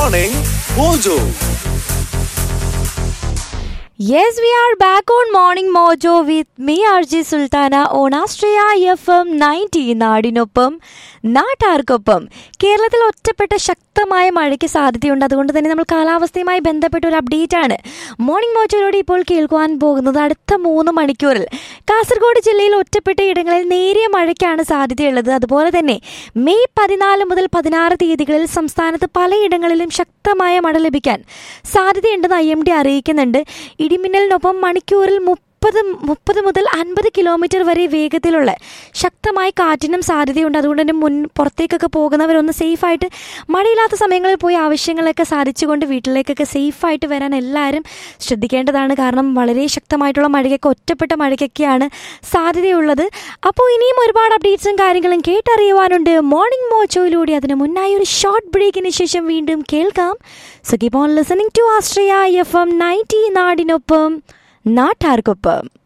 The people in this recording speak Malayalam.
Morning Mojo. Yes, we are back on Morning Mojo with me, RJ Sultana, on Astraya FM 90 നാടിനൊപ്പം നാട്ടാർക്കൊപ്പം കേരളത്തിൽ ഒറ്റപ്പെട്ട ശക്തമായ മഴയ്ക്ക് സാധ്യതയുണ്ട് അതുകൊണ്ട് തന്നെ നമ്മൾ കാലാവസ്ഥയുമായി ബന്ധപ്പെട്ട ഒരു അപ്ഡേറ്റ് ആണ് മോർണിംഗ് മോജോയിലൂടെ ഇപ്പോൾ കേൾക്കുവാൻ പോകുന്നത് അടുത്ത മൂന്ന് മണിക്കൂറിൽ കാസർഗോഡ് ജില്ലയിൽ ഒറ്റപ്പെട്ട ഇടങ്ങളിൽ നേരിയ മഴയ്ക്കാണ് സാധ്യതയുള്ളത് അതുപോലെ തന്നെ മെയ് പതിനാല് മുതൽ പതിനാറ് തീയതികളിൽ സംസ്ഥാനത്ത് പലയിടങ്ങളിലും ശക്തമായ മഴ ലഭിക്കാൻ സാധ്യതയുണ്ടെന്ന് ഐ എം ഡി അറിയിക്കുന്നുണ്ട് ഇടിമിന്നലിനൊപ്പം മണിക്കൂറിൽ മുപ്പത് മുപ്പത് മുതൽ അൻപത് കിലോമീറ്റർ വരെ വേഗത്തിലുള്ള ശക്തമായ കാറ്റിനും സാധ്യതയുണ്ട് അതുകൊണ്ട് തന്നെ മുൻ പുറത്തേക്കൊക്കെ പോകുന്നവരൊന്ന് സേഫായിട്ട് മഴയില്ലാത്ത സമയങ്ങളിൽ പോയി ആവശ്യങ്ങളൊക്കെ സാധിച്ചുകൊണ്ട് വീട്ടിലേക്കൊക്കെ സേഫായിട്ട് വരാൻ എല്ലാവരും ശ്രദ്ധിക്കേണ്ടതാണ് കാരണം വളരെ ശക്തമായിട്ടുള്ള മഴയ്ക്കൊക്കെ ഒറ്റപ്പെട്ട മഴയ്ക്കൊക്കെയാണ് സാധ്യതയുള്ളത് അപ്പോൾ ഇനിയും ഒരുപാട് അപ്ഡേറ്റ്സും കാര്യങ്ങളും കേട്ടറിയുവാനുണ്ട് മോർണിംഗ് മോച്ചോയിലൂടെ അതിന് മുന്നായി ഒരു ഷോർട്ട് ബ്രേക്കിന് ശേഷം വീണ്ടും കേൾക്കാം so keep on listening to ആസ്ട്രയ എഫ് എം നയൻറ്റി നാടിനൊപ്പം നാട്ടാർക്കൊപ്പം